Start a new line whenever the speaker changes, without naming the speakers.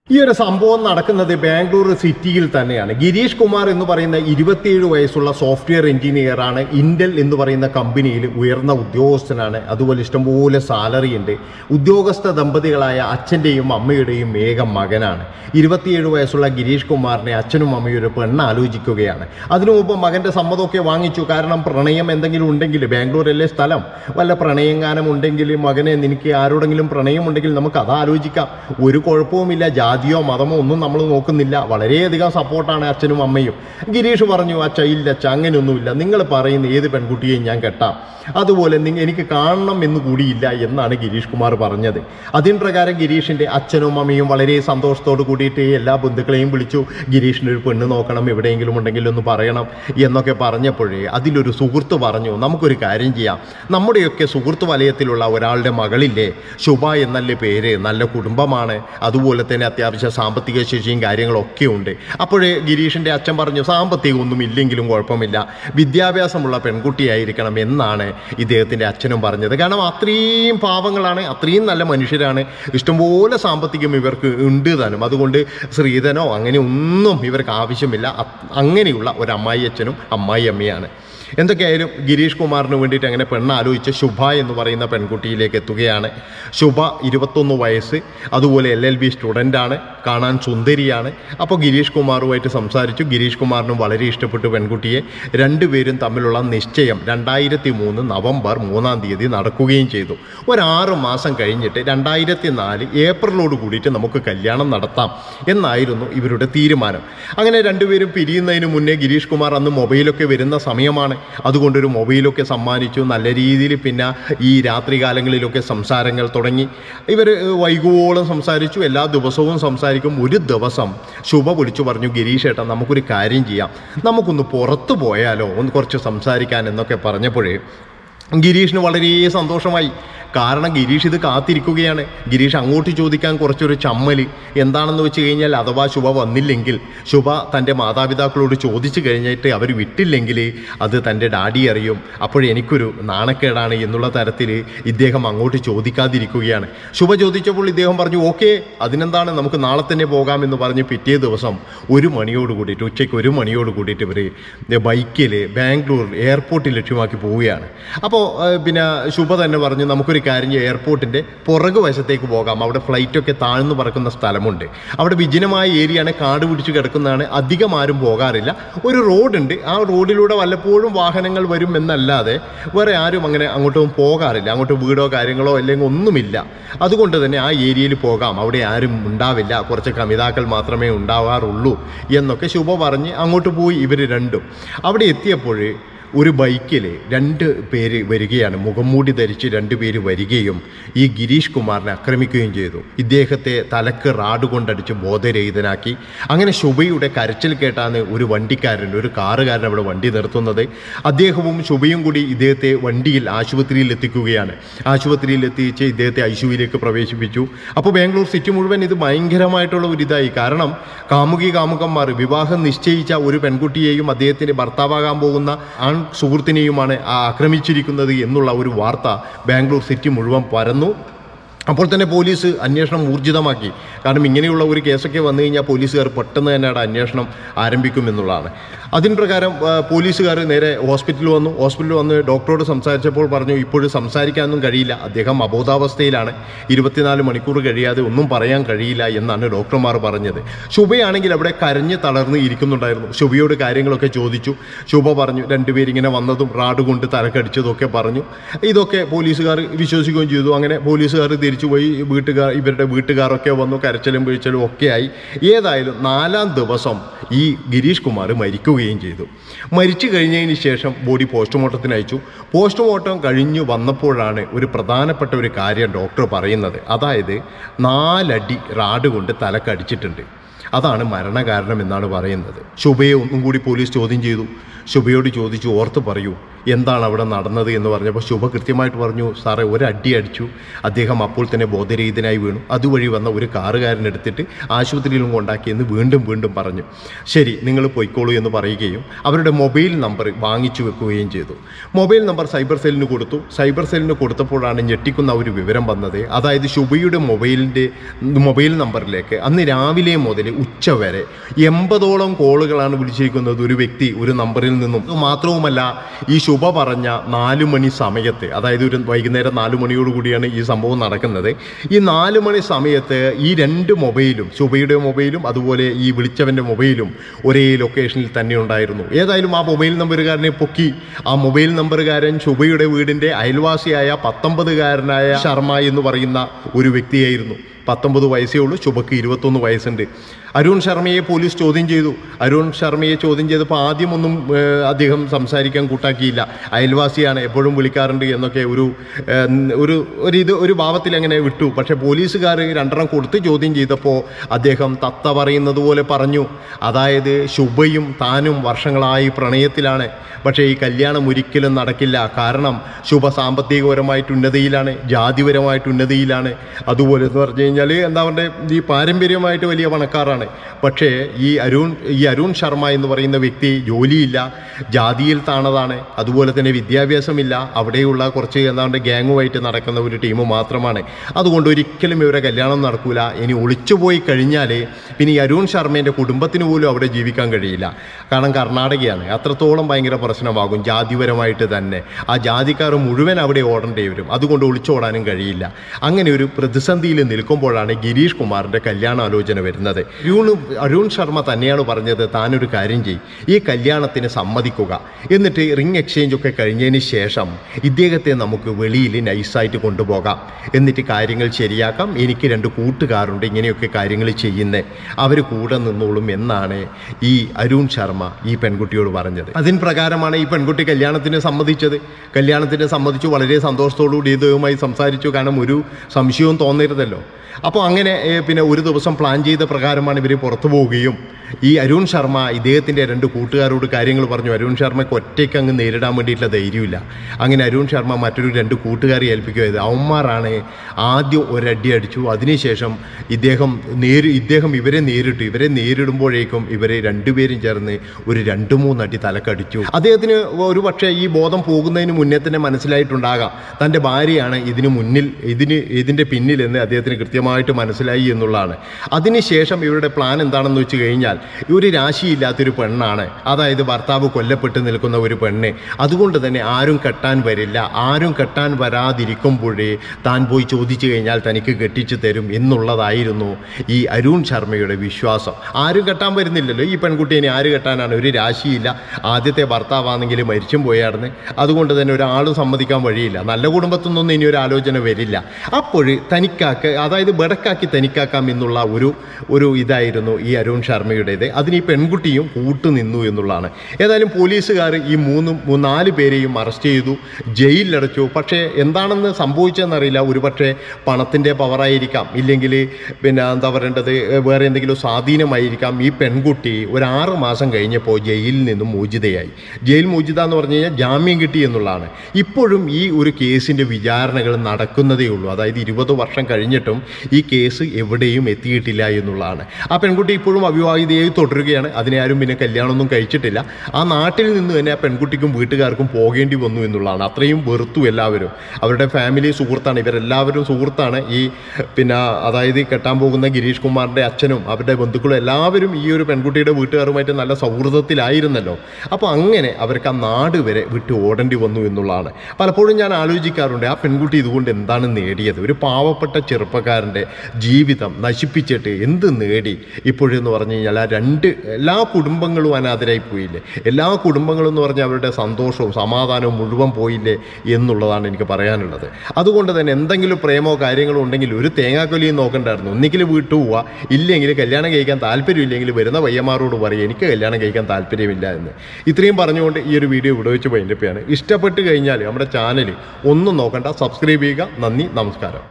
ഈ ഒരു സംഭവം നടക്കുന്നത് ബാംഗ്ലൂർ സിറ്റിയിൽ തന്നെയാണ് ഗിരീഷ് കുമാർ എന്ന് പറയുന്ന ഇരുപത്തിയേഴ് വയസ്സുള്ള സോഫ്റ്റ്വെയർ എഞ്ചിനീയർ ആണ് ഇന്റൽ എന്ന് പറയുന്ന കമ്പനിയിൽ ഉയർന്ന ഉദ്യോഗസ്ഥനാണ് അതുപോലെ ഇഷ്ടംപോലെ സാലറി ഉണ്ട് ഉദ്യോഗസ്ഥ ദമ്പതികളായ അച്ഛൻ്റെയും അമ്മയുടെയും ഏക മകനാണ് ഇരുപത്തിയേഴ് വയസ്സുള്ള ഗിരീഷ് കുമാറിനെ അച്ഛനും അമ്മയും ഒരു പെണ്ണ് ആലോചിക്കുകയാണ് അതിനു മുമ്പ് മകൻ്റെ സമ്മതമൊക്കെ വാങ്ങിച്ചു കാരണം പ്രണയം എന്തെങ്കിലും ഉണ്ടെങ്കിൽ ബാംഗ്ലൂരല്ലേ സ്ഥലം വല്ല പ്രണയങ്ങാനം ഉണ്ടെങ്കിൽ മകനെ നിനക്ക് ആരോടെങ്കിലും പ്രണയം ഉണ്ടെങ്കിൽ നമുക്ക് അത് ആലോചിക്കാം ഒരു കുഴപ്പവുമില്ല ജാതിയോ മതമോ ഒന്നും നമ്മൾ നോക്കുന്നില്ല വളരെയധികം സപ്പോർട്ടാണ് അച്ഛനും അമ്മയും ഗിരീഷ് പറഞ്ഞു അച്ഛ ഇല്ല അച്ഛ അങ്ങനെയൊന്നുമില്ല നിങ്ങൾ പറയുന്ന ഏത് പെൺകുട്ടിയെയും ഞാൻ കെട്ടാം അതുപോലെ നിങ്ങ എനിക്ക് കാണണം എന്ന് കൂടിയില്ല എന്നാണ് ഗിരീഷ് കുമാർ പറഞ്ഞത് അതിൻ പ്രകാരം ഗിരീഷിൻ്റെ അച്ഛനും അമ്മയും വളരെ സന്തോഷത്തോട് കൂടിയിട്ട് എല്ലാ ബന്ധുക്കളെയും വിളിച്ചു ഗിരീഷിന് ഒരു പെണ്ണ് നോക്കണം എവിടെയെങ്കിലും ഉണ്ടെങ്കിൽ ഒന്ന് പറയണം എന്നൊക്കെ പറഞ്ഞപ്പോഴേ അതിലൊരു സുഹൃത്ത് പറഞ്ഞു നമുക്കൊരു കാര്യം ചെയ്യാം നമ്മുടെയൊക്കെ സുഹൃത്ത് വലയത്തിലുള്ള ഒരാളുടെ മകളില്ലേ ശുഭ എന്നല്ലേ പേര് നല്ല കുടുംബമാണ് അതുപോലെ തന്നെ അത്യാവശ്യം സാമ്പത്തിക ശേഷിയും കാര്യങ്ങളൊക്കെ ഉണ്ട് അപ്പോഴേ ഗിരീഷിൻ്റെ അച്ഛൻ പറഞ്ഞു സാമ്പത്തികം ഒന്നും ഇല്ലെങ്കിലും കുഴപ്പമില്ല വിദ്യാഭ്യാസമുള്ള പെൺകുട്ടിയായിരിക്കണം എന്നാണ് ഇദ്ദേഹത്തിൻ്റെ അച്ഛനും പറഞ്ഞത് കാരണം അത്രയും പാവങ്ങളാണ് അത്രയും നല്ല മനുഷ്യരാണ് ഇഷ്ടംപോലെ സാമ്പത്തികം ഇവർക്ക് ഉണ്ട് താനും അതുകൊണ്ട് ശ്രീധനോ അങ്ങനെ ഒന്നും ഇവർക്ക് ആവശ്യമില്ല അ- അങ്ങനെയുള്ള ഒരു അമ്മായി അച്ഛനും അമ്മായി അമ്മയാണ് എന്തൊക്കെയായാലും ഗിരീഷ് കുമാറിന് വേണ്ടിയിട്ട് അങ്ങനെ പെണ്ണ് ആലോചിച്ച് ശുഭ എന്ന് പറയുന്ന പെൺകുട്ടിയിലേക്ക് എത്തുകയാണ് ശുഭ ഇരുപത്തൊന്ന് വയസ്സ് അതുപോലെ എൽ എൽ ബി സ്റ്റുഡൻ്റാണ് കാണാൻ സുന്ദരിയാണ് അപ്പോൾ ഗിരീഷ് കുമാറുമായിട്ട് സംസാരിച്ചു ഗിരീഷ് കുമാറിനും വളരെ ഇഷ്ടപ്പെട്ടു പെൺകുട്ടിയെ രണ്ടുപേരും തമ്മിലുള്ള നിശ്ചയം രണ്ടായിരത്തി മൂന്ന് നവംബർ മൂന്നാം തീയതി നടക്കുകയും ചെയ്തു ഒരാറ് മാസം കഴിഞ്ഞിട്ട് രണ്ടായിരത്തി നാല് ഏപ്രിലോട് കൂടിയിട്ട് നമുക്ക് കല്യാണം നടത്താം എന്നായിരുന്നു ഇവരുടെ തീരുമാനം അങ്ങനെ രണ്ടുപേരും പിരിയുന്നതിന് മുന്നേ ഗിരീഷ് കുമാർ അന്ന് മൊബൈലൊക്കെ വരുന്ന സമയമാണ് അതുകൊണ്ടൊരു മൊബൈലൊക്കെ സമ്മാനിച്ചു നല്ല രീതിയിൽ പിന്നെ ഈ രാത്രികാലങ്ങളിലൊക്കെ സംസാരങ്ങൾ തുടങ്ങി ഇവർ വൈകുവോളം സംസാരിച്ചു എല്ലാ ദിവസവും സംസാരിക്കും ഒരു ദിവസം ശുഭ വിളിച്ചു പറഞ്ഞു ഗിരീഷ് ഏട്ടാ നമുക്കൊരു കാര്യം ചെയ്യാം നമുക്കൊന്ന് പുറത്തു പോയാലോ ഒന്ന് കുറച്ച് സംസാരിക്കാൻ എന്നൊക്കെ പറഞ്ഞപ്പോഴേ ഗിരീഷിന് വളരെ സന്തോഷമായി കാരണം ഗിരീഷ് ഇത് കാത്തിരിക്കുകയാണ് ഗിരീഷ് അങ്ങോട്ട് ചോദിക്കാൻ കുറച്ചൊരു ചമ്മൽ എന്താണെന്ന് വെച്ച് കഴിഞ്ഞാൽ അഥവാ ശുഭ വന്നില്ലെങ്കിൽ ശുഭ തൻ്റെ മാതാപിതാക്കളോട് ചോദിച്ചു കഴിഞ്ഞിട്ട് അവർ വിട്ടില്ലെങ്കിൽ അത് തൻ്റെ ഡാഡി അറിയും അപ്പോഴെനിക്കൊരു നാണക്കേടാണ് എന്നുള്ള തരത്തിൽ ഇദ്ദേഹം അങ്ങോട്ട് ചോദിക്കാതിരിക്കുകയാണ് ശുഭ ചോദിച്ചപ്പോൾ ഇദ്ദേഹം പറഞ്ഞു ഓക്കെ അതിനെന്താണ് നമുക്ക് നാളെ തന്നെ പോകാമെന്ന് പറഞ്ഞ് പിറ്റേ ദിവസം ഒരു മണിയോട് കൂടിയിട്ട് ഉച്ചയ്ക്ക് ഒരു മണിയോട് കൂടിയിട്ട് ഇവർ ബൈക്കിൽ ബാംഗ്ലൂർ എയർപോർട്ടിൽ ലക്ഷ്യമാക്കി പോവുകയാണ് അപ്പോൾ പിന്നെ ശുഭ തന്നെ പറഞ്ഞു നമുക്കൊരു കാര്യം ചെയ്യാം, എയർപോർട്ടിൻ്റെ പുറകു വശത്തേക്ക് പോകാം അവിടെ ഫ്ലൈറ്റൊക്കെ താഴ്ന്നു പറക്കുന്ന സ്ഥലമുണ്ട് അവിടെ വിജനമായ ഏരിയയാണ് കാട് പിടിച്ച് കിടക്കുന്നതാണ് അധികം ആരും പോകാറില്ല ഒരു റോഡുണ്ട് ആ റോഡിലൂടെ വല്ലപ്പോഴും വാഹനങ്ങൾ വരും എന്നല്ലാതെ വേറെ ആരും അങ്ങനെ അങ്ങോട്ടും പോകാറില്ല അങ്ങോട്ട് വീടോ കാര്യങ്ങളോ അല്ലെങ്കിൽ ഒന്നുമില്ല അതുകൊണ്ട് തന്നെ ആ ഏരിയയിൽ പോകാം അവിടെ ആരും ഉണ്ടാവില്ല കുറച്ച് കമിതാക്കൾ മാത്രമേ ഉണ്ടാവാറുള്ളൂ എന്നൊക്കെ ശുഭ പറഞ്ഞ് അങ്ങോട്ട് പോയി ഇവർ രണ്ടും അവിടെ എത്തിയപ്പോൾ ഒരു ബൈക്കിൽ രണ്ട് പേര് വരികയാണ് മുഖംമൂടി ധരിച്ച് രണ്ട് പേര് വരികയും ഈ ഗിരീഷ് കുമാറിനെ ആക്രമിക്കുകയും ചെയ്തു ഇദ്ദേഹത്തെ തലക്ക് റാഡ് കൊണ്ടടിച്ച് ബോധരഹിതനാക്കി അങ്ങനെ ശുഭയുടെ കരച്ചിൽ കേട്ടാണ് ഒരു വണ്ടിക്കാരൻ ഒരു കാറുകാരൻ അവിടെ വണ്ടി നിർത്തുന്നത് അദ്ദേഹവും ശുഭയും കൂടി ഇദ്ദേഹത്തെ വണ്ടിയിൽ ആശുപത്രിയിൽ എത്തിക്കുകയാണ് ആശുപത്രിയിൽ എത്തിച്ച് ഇദ്ദേഹത്തെ ഐ സിയുവിലേക്ക് പ്രവേശിപ്പിച്ചു അപ്പോൾ ബാംഗ്ലൂർ സിറ്റി മുഴുവൻ ഇത് ഭയങ്കരമായിട്ടുള്ള ഒരു ഇതായി കാരണം കാമുകി കാമുകന്മാർ വിവാഹം നിശ്ചയിച്ച ഒരു പെൺകുട്ടിയെയും അദ്ദേഹത്തിന്റെ ഭർത്താവാകാൻ പോകുന്ന ആൺ സുഹൃത്തിനെയുമാണ് ആ ആക്രമിച്ചിരിക്കുന്നത് എന്നുള്ള ഒരു വാർത്ത ബാംഗ്ലൂർ സിറ്റി മുഴുവൻ പരന്നു അപ്പോൾ തന്നെ പോലീസ് അന്വേഷണം ഊർജിതമാക്കി കാരണം ഇങ്ങനെയുള്ള ഒരു കേസൊക്കെ വന്നു കഴിഞ്ഞാൽ പോലീസുകാർ പെട്ടെന്ന് തന്നെ അവിടെ അന്വേഷണം ആരംഭിക്കുമെന്നുള്ളതാണ് അതിന് പ്രകാരം ആ, പോലീസുകാർ നേരെ ഹോസ്പിറ്റലിൽ വന്നു ഹോസ്പിറ്റലിൽ വന്ന് ഡോക്ടറോട് സംസാരിച്ചപ്പോൾ പറഞ്ഞു ഇപ്പോഴും സംസാരിക്കാനൊന്നും കഴിയില്ല അദ്ദേഹം അബോധാവസ്ഥയിലാണ് ഇരുപത്തിനാല് മണിക്കൂർ കഴിയാതെ ഒന്നും പറയാൻ കഴിയില്ല എന്നാണ് ഡോക്ടർമാർ പറഞ്ഞത് ശുഭയാണെങ്കിൽ അവിടെ കരഞ്ഞ് തളർന്ന് ഇരിക്കുന്നുണ്ടായിരുന്നു ശുഭയോട് കാര്യങ്ങളൊക്കെ ചോദിച്ചു ശുഭ പറഞ്ഞു രണ്ടുപേരിങ്ങനെ വന്നതും റാഡ് കൊണ്ട് തലക്കടിച്ചതും ഒക്കെ പറഞ്ഞു ഇതൊക്കെ പോലീസുകാർ വിശ്വസിക്കുകയും ചെയ്തു അങ്ങനെ പോലീസുകാർ തിരിച്ചുപോയി വീട്ടുകാർ ഇവരുടെ വീട്ടുകാരൊക്കെ വന്നു കരച്ചിലും വീഴ്ചലും ഒക്കെയായി ഏതായാലും നാലാം ദിവസം ഈ ഗിരീഷ് കുമാർ മരിക്കുകയും ചെയ്തു മരിച്ചു കഴിഞ്ഞതിന് ശേഷം ബോഡി പോസ്റ്റ്മോർട്ടത്തിന് അയച്ചു പോസ്റ്റ്മോർട്ടം കഴിഞ്ഞു വന്നപ്പോഴാണ് ഒരു പ്രധാനപ്പെട്ട ഒരു കാര്യം ഡോക്ടർ പറയുന്നത് അതായത് നാലടി റാഡ് കൊണ്ട് തലക്കടിച്ചിട്ടുണ്ട് അതാണ് മരണകാരണം എന്നാണ് പറയുന്നത് ശുഭയെ ഒന്നും കൂടി പോലീസ് ചോദ്യം ചെയ്തു ശുഭയോട് ചോദിച്ചു ഓർത്ത് പറയൂ എന്താണ് അവിടെ നടന്നത് എന്ന് പറഞ്ഞപ്പോൾ ശുഭ കൃത്യമായിട്ട് പറഞ്ഞു സാറേ ഒരടി അടിച്ചു അദ്ദേഹം അപ്പോൾ തന്നെ ബോധരഹിതനായി വീണു അതുവഴി വന്ന ഒരു കാറുകാരൻ എടുത്തിട്ട് ആശുപത്രിയിലും കൊണ്ടാക്കിയെന്ന് വീണ്ടും വീണ്ടും പറഞ്ഞു ശരി നിങ്ങൾ പൊയ്ക്കോളൂ എന്ന് പറയുകയും അവരുടെ മൊബൈൽ നമ്പർ വാങ്ങിച്ചു വെക്കുകയും ചെയ്തു മൊബൈൽ നമ്പർ സൈബർ സെല്ലിന് കൊടുത്തു സൈബർ സെല്ലിന് കൊടുത്തപ്പോഴാണ് ഞെട്ടിക്കുന്ന ഒരു വിവരം വന്നത് അതായത് ശുഭയുടെ മൊബൈലിൻ്റെ മൊബൈൽ നമ്പറിലേക്ക് അന്ന് രാവിലെ മുതൽ ഉച്ച വരെ എൺപതോളം കോളുകളാണ് വിളിച്ചിരിക്കുന്നത് ഒരു വ്യക്തി ഒരു നമ്പറിൽ നിന്നും ഇത് മാത്രവുമല്ല ഈ ശുഭ പറഞ്ഞ നാലു മണി സമയത്ത് അതായത് ഒരു വൈകുന്നേരം നാലു മണിയോട് കൂടിയാണ് ഈ സംഭവം നടക്കുന്നത് ഈ നാലു മണി സമയത്ത് ഈ രണ്ട് മൊബൈലും ശുഭയുടെ മൊബൈലും അതുപോലെ ഈ വിളിച്ചവൻ്റെ മൊബൈലും ഒരേ ലൊക്കേഷനിൽ തന്നെ ഉണ്ടായിരുന്നു ഏതായാലും ആ മൊബൈൽ നമ്പറുകാരനെ പൊക്കി ആ മൊബൈൽ നമ്പറുകാരൻ ശുഭയുടെ വീടിൻ്റെ അയൽവാസിയായ പത്തൊമ്പതുകാരനായ ശർമ്മ എന്ന് പറയുന്ന ഒരു വ്യക്തിയായിരുന്നു പത്തൊമ്പത് വയസ്സേ ഉള്ളൂ ശുഭയ്ക്ക് ഇരുപത്തൊന്ന് വയസ്സുണ്ട് അരുൺ ശർമ്മയെ പോലീസ് ചോദ്യം ചെയ്തു അരുൺ ശർമ്മയെ ചോദ്യം ചെയ്തപ്പോൾ ആദ്യമൊന്നും ഏഹ്, അദ്ദേഹം സംസാരിക്കാൻ കൂട്ടാക്കിയില്ല അയൽവാസിയാണ് എപ്പോഴും വിളിക്കാറുണ്ട് എന്നൊക്കെ ഒരു ഏഹ്, ഒരു ഒരു ഇത് ഒരു ഭാവത്തിൽ അങ്ങനെ വിട്ടു പക്ഷേ പോലീസുകാർ രണ്ടെണ്ണം കൊടുത്ത് ചോദ്യം ചെയ്തപ്പോൾ അദ്ദേഹം തത്ത പറയുന്നത് പോലെ പറഞ്ഞു അതായത് ശുഭയും താനും വർഷങ്ങളായി പ്രണയത്തിലാണ് പക്ഷേ ഈ കല്യാണം ഒരിക്കലും നടക്കില്ല കാരണം ശുഭ സാമ്പത്തികപരമായിട്ട് ഉന്നതിയിലാണ് ജാതിപരമായിട്ട് ഉന്നതിയിലാണ് അതുപോലെ എന്ന് പറഞ്ഞു കഴിഞ്ഞാൽ എന്താ പറയുക ഈ പാരമ്പര്യമായിട്ട് വലിയ പണക്കാരാണ് പക്ഷേ ഈ അരുൺ ഈ അരുൺ ശർമ്മ എന്ന് പറയുന്ന വ്യക്തി ജോലിയില്ല ജാതിയിൽ താണതാണ് അതുപോലെ തന്നെ വിദ്യാഭ്യാസമില്ല അവിടെയുള്ള കുറച്ച് എന്താണ്ട് ഗ്യാങ്ങുമായിട്ട് നടക്കുന്ന ഒരു ടീം മാത്രമാണ് അതുകൊണ്ട് ഒരിക്കലും ഇവരെ കല്യാണം നടക്കൂല ഇനി ഒളിച്ചുപോയി കഴിഞ്ഞാൽ പിന്നെ ഈ അരുൺ ശർമ്മേൻ്റെ കുടുംബത്തിന് പോലും അവിടെ ജീവിക്കാൻ കഴിയില്ല കാരണം കർണാടകയാണ് അത്രത്തോളം ഭയങ്കര പ്രശ്നമാകും ജാതിപരമായിട്ട് തന്നെ ആ ജാതിക്കാർ മുഴുവൻ അവിടെ ഓടേണ്ടി വരും അതുകൊണ്ട് ഒളിച്ചോടാനും കഴിയില്ല അങ്ങനെ ഒരു പ്രതിസന്ധിയിൽ നിൽക്കുമ്പോഴാണ് ഗിരീഷ് കുമാറിൻ്റെ കല്യാണാലോചന വരുന്നത് അരുൺ അരുൺ ശർമ്മ തന്നെയാണ് പറഞ്ഞത് താനൊരു കാര്യം ചെയ്യും ഈ കല്യാണത്തിന് സമ്മതിക്കുക എന്നിട്ട് റിംഗ് എക്സ്ചേഞ്ച് ഒക്കെ കഴിഞ്ഞതിന് ശേഷം ഇദ്ദേഹത്തെ നമുക്ക് വെളിയിൽ നൈസായിട്ട് കൊണ്ടുപോകാം എന്നിട്ട് കാര്യങ്ങൾ ശരിയാക്കാം എനിക്ക് രണ്ട് കൂട്ടുകാരുണ്ട് ഇങ്ങനെയൊക്കെ കാര്യങ്ങൾ ചെയ്യുന്നത് അവർ കൂടെ നിന്നോളും എന്നാണ് ഈ അരുൺ ശർമ്മ ഈ പെൺകുട്ടിയോട് പറഞ്ഞത് അതിന് പ്രകാരമാണ് ഈ പെൺകുട്ടി കല്യാണത്തിന് സമ്മതിച്ചത് കല്യാണത്തിന് സമ്മതിച്ചു വളരെ സന്തോഷത്തോടുകൂടി ഇതുമായി സംസാരിച്ചു കാരണം ഒരു സംശയവും തോന്നരുതല്ലോ അപ്പോൾ അങ്ങനെ ഏ, പിന്നെ ഒരു ദിവസം പ്ലാൻ ചെയ്ത പ്രകാരമാണ് ഇവർ പുറത്തു പോവുകയും ഈ അരുൺ ശർമ്മ ഇദ്ദേഹത്തിൻ്റെ രണ്ട് കൂട്ടുകാരോട് കാര്യങ്ങൾ പറഞ്ഞു അരുൺ ശർമ്മയ്ക്ക് ഒറ്റയ്ക്ക് അങ്ങ് നേരിടാൻ വേണ്ടിയിട്ടുള്ള ധൈര്യമില്ല അങ്ങനെ അരുൺ ശർമ്മ മറ്റൊരു രണ്ട് കൂട്ടുകാരെ ഏൽപ്പിക്കുകയത് അവന്മാരാണ് ആദ്യം ഒരടി അടിച്ചു അതിനുശേഷം ഇദ്ദേഹം നേരി ഇദ്ദേഹം ഇവരെ നേരിട്ടു ഇവരെ നേരിടുമ്പോഴേക്കും ഇവരെ രണ്ടുപേരും ചേർന്ന് ഒരു രണ്ട് മൂന്നടി തലക്കടിച്ചു അദ്ദേഹത്തിന് ഒരു പക്ഷേ ഈ ബോധം പോകുന്നതിന് മുന്നേ തന്നെ മനസ്സിലായിട്ടുണ്ടാകാം തൻ്റെ ഭാര്യയാണ് ഇതിന് മുന്നിൽ ഇതിന് ഇതിൻ്റെ പിന്നിലെന്ന് അദ്ദേഹത്തിന് കൃത്യമായിട്ട് മനസ്സിലായി എന്നുള്ളതാണ് അതിനുശേഷം ഇവരുടെ പ്ലാൻ എന്താണെന്ന് വെച്ച് കഴിഞ്ഞാൽ ഒരു രാശിയില്ലാത്തൊരു പെണ്ണാണ് അതായത് ഭർത്താവ് കൊല്ലപ്പെട്ട് നിൽക്കുന്ന ഒരു പെണ്ണ് അതുകൊണ്ട് തന്നെ ആരും കെട്ടാൻ വരില്ല ആരും കെട്ടാൻ വരാതിരിക്കുമ്പോഴേ താൻ പോയി ചോദിച്ചു കഴിഞ്ഞാൽ തനിക്ക് കെട്ടിച്ചു തരും എന്നുള്ളതായിരുന്നു ഈ അരുൺ ശർമ്മയുടെ വിശ്വാസം ആരും കെട്ടാൻ വരുന്നില്ലല്ലോ ഈ പെൺകുട്ടീനെ ആര് കെട്ടാനാണ് ഒരു രാശിയില്ല ആദ്യത്തെ ഭർത്താവാണെങ്കിൽ മരിച്ചും പോയായിരുന്നു അതുകൊണ്ട് തന്നെ ഒരാളും സമ്മതിക്കാൻ വഴിയില്ല നല്ല കുടുംബത്തിൽ നിന്നൊന്നും ഇനി ഒരു ആലോചന വരില്ല അപ്പോൾ തനിക്കാക്ക് അതായത് ബെടക്കാക്കി തനിക്കാക്കാം എന്നുള്ള ഒരു ഒരു ഇതായിരുന്നു ഈ അരുൺ ശർമ്മയുടേത് അതിന് ഈ പെൺകുട്ടിയും കൂട്ടുനിന്നു എന്നുള്ളതാണ് ഏതായാലും പോലീസുകാർ ഈ മൂന്നും മൂ- നാല് പേരെയും അറസ്റ്റ് ചെയ്തു ജയിലിലടച്ചു പക്ഷേ എന്താണെന്ന് സംഭവിച്ചതെന്നറിയില്ല ഒരുപക്ഷെ പണത്തിൻ്റെ പവറായിരിക്കാം ഇല്ലെങ്കിൽ പിന്നെ എന്താ പറയേണ്ടത് വേറെ എന്തെങ്കിലും സ്വാധീനമായിരിക്കാം ഈ പെൺകുട്ടി ഒരു ആറ് മാസം കഴിഞ്ഞപ്പോൾ ജയിലിൽ നിന്നും മോചിതയായി ജയിൽ മോചിത എന്ന് പറഞ്ഞു കഴിഞ്ഞാൽ ജാമ്യം കിട്ടി എന്നുള്ളതാണ് ഇപ്പോഴും ഈ ഒരു കേസിൻ്റെ വിചാരണകൾ നടക്കുന്നതേ ഉള്ളൂ അതായത് ഇരുപത് വർഷം കഴിഞ്ഞിട്ടും ഈ കേസ് എവിടെയും എത്തിയിട്ടില്ല എന്നുള്ളതാണ് ആ പെൺകുട്ടി ഇപ്പോഴും അവിവാഹിതയായി തുടരുകയാണ് അതിനെ ആരും പിന്നെ കല്യാണമൊന്നും കഴിച്ചിട്ടില്ല ആ നാട്ടിൽ നിന്ന് തന്നെ ആ പെൺകുട്ടിക്കും വീട്ടുകാർക്കും പോകേണ്ടി വന്നു എന്നുള്ളതാണ് അത്രയും വെറുത്തു എല്ലാവരും അവരുടെ ഫാമിലി സുഹൃത്താണ് ഇവരെല്ലാവരും സുഹൃത്താണ് ഈ പിന്നെ അതായത് കെട്ടാൻ പോകുന്ന ഗിരീഷ് കുമാറിൻ്റെ അച്ഛനും അവരുടെ ബന്ധുക്കളും എല്ലാവരും ഈ ഒരു പെൺകുട്ടിയുടെ വീട്ടുകാരുമായിട്ട് നല്ല സൗഹൃദത്തിലായിരുന്നല്ലോ അപ്പോൾ അങ്ങനെ അവർക്ക് ആ നാട് വരെ വിട്ട് ഓടേണ്ടി വന്നു എന്നുള്ളതാണ് പലപ്പോഴും ഞാൻ ആലോചിക്കാറുണ്ട് ആ പെൺകുട്ടി ഇതുകൊണ്ട് എന്താണ് നേടിയത് ഒരു പാവപ്പെട്ട ചെറുപ്പക്കാരൻ്റെ ജീവിതം നശിപ്പിച്ചിട്ട് എന്ത് നേടി ഇപ്പോഴെന്ന് പറഞ്ഞു കഴിഞ്ഞാൽ ആ രണ്ട് എല്ലാ കുടുംബങ്ങളും അനാഥരായി പോയില്ലേ എല്ലാ കുടുംബങ്ങളും എന്ന് പറഞ്ഞാൽ അവരുടെ സന്തോഷവും സമാധാനവും മുഴുവൻ പോയില്ലേ എന്നുള്ളതാണ് എനിക്ക് പറയാനുള്ളത് അതുകൊണ്ട് തന്നെ എന്തെങ്കിലും പ്രേമോ കാര്യങ്ങളോ ഉണ്ടെങ്കിൽ ഒരു തേങ്ങാക്കൊലിയും നോക്കണ്ടായിരുന്നു ഒന്നിക്കൽ വീട്ടു പോവുക ഇല്ലെങ്കിൽ കല്യാണം കഴിക്കാൻ താല്പര്യമില്ലെങ്കിൽ വരുന്ന പയ്യന്മാരോട് പറയും എനിക്ക് കല്യാണം കഴിക്കാൻ താല്പര്യമില്ല എന്ന് ഇത്രയും പറഞ്ഞുകൊണ്ട് ഈ ഒരു വീഡിയോ ഇവിടെ വെച്ച് വൈൻഡപ്പ് ചെയ്യാണ് ഇഷ്ടപ്പെട്ട് കഴിഞ്ഞാൽ നമ്മുടെ ചാനൽ ഒന്നും നോക്കണ്ട സബ്സ്ക്രൈബ് ചെയ്യുക നന്ദി നമസ്കാരം